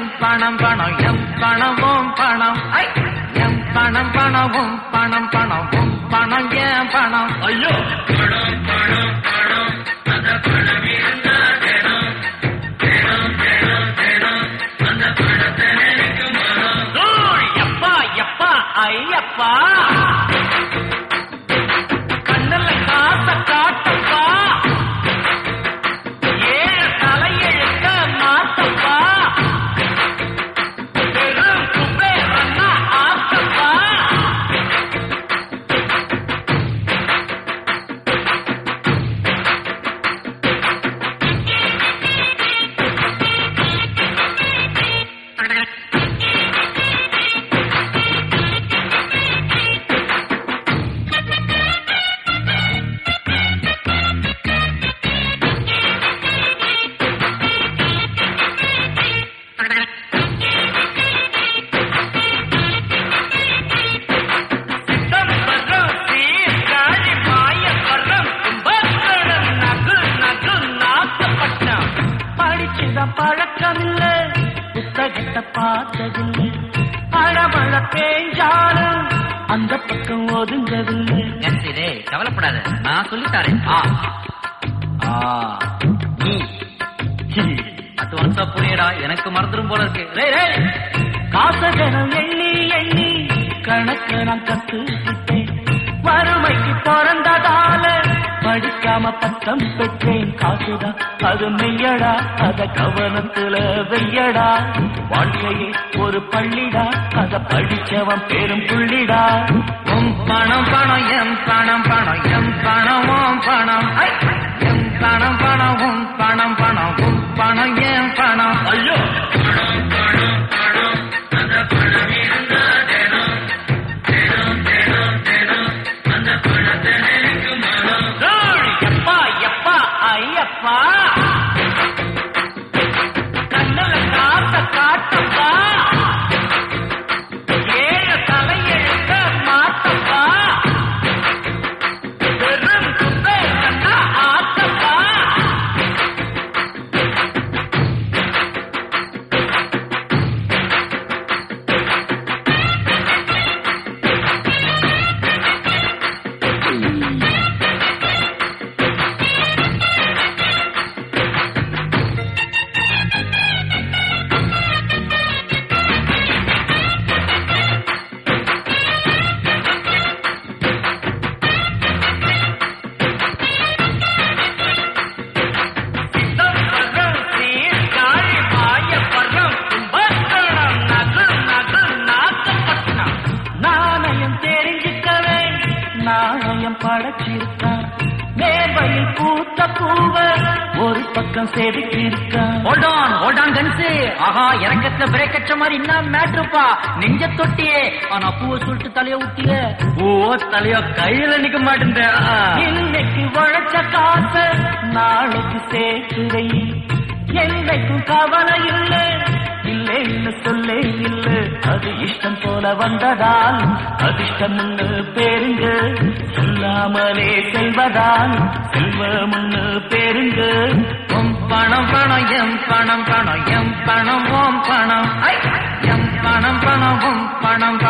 M பணம் பணம் M பணமும் பணம் ஐ! எம் பணம் பணமும் பணம் பணமும் பணம் ஏன் பணம் ஐயோ தூள் எப்பா எப்பா ஐயப்பா கண்ணுல காச காட்டப்பா ஏழு தலையெழுத்த மாத்தப்பா பெரும் குபேரன்னா ஆத்தப்பா சித்தம் வர்றம் சீர்காழி மாயம் வர்றம் கும்பகோணம் நகு நகு நாகப்பட்டினம் படிச்சுதான் பழக்கமில்ல புத்தகத்தை பார்த்ததில்லை பழமழ பேஞ்சாலும் அந்த பக்கம் ஒதுங்கவில்லை டேய் கவலைப்படாத நான் சொல்லித்தாரேன் ஆ ஆ நீ சி. அது ஒன்சா புரியடா எனக்கு மறந்துடும் போல இருக்கு ரேய் ரேய் காசகனம் எண்ணி எண்ணி கணக்கு நான் கத்துக்கிட்டேன் வறுமைக்கு பிறந்ததால படிக்காம பட்டம் பெற்றேன் காசுதான் அது மெய்யடா அத கவனத்துல வெய்யடா வாழ்க்கையே ஒரு பள்ளிடா அத படிச்சவன் பெரும் புள்ளிடா உம் பணம் பணம் எம் பணம் பணம் எம் பணமும் பணம் ஐ! எம் பணம் பணமும் பணம் பணம் உம் பணம் என் பணம் ஐயோ தூள் எப்பா எப்பா ஐயப்பா கண்ணுல காத்த காட்டப்பா ஏழு தலையெழுத்த மாத்தப்பா பெரும் குப்பை கண்ணா ஆத்தப்பா சித்தம் வர்றம் சீர்காழி மாயம் வர்றம் கும்பகோணம் நகு நகு நாகப்பட்டினம் நாணயம் தெரிஞ்சுக்கவே நாணயம் படைச்சிருக்கான் மேவையில் பூத்த பூவ ஒரு பக்கம் செதுக்கியிருக்கான் ஹோல்ட் ஆன் ஹோல்ட் ஆன் கன்சு ஆஹா இறக்கத்துல பிரேக் அடிச்ச மாதிரி என்ன மேட்ருப்பா நெஞ்ச தொட்டியே ஆனா பூவை சொல்லிட்டு தலைய ஊத்திய பூவோ தலையோ கையில நிக்க மாட்டேன் இன்னைக்கு உழைச்ச காச நாளைக்கு சேர்த்துதை என்னைக்கும் கவலை இல்லை இல்லைன்னு சொல்லே இல்லை அது இஷ்டம் போல வந்ததால் அதிர்ஷ்டம்னு பேருங்க சொல்லாமலே செல்வதால் செல்வம்னு பேருங்க உம் பணம் பணம் எம் பணம் பணம் எம் பணம் ஓம் பணம் ஐ! எம் பணம் பணம் உம் பணம் பணம்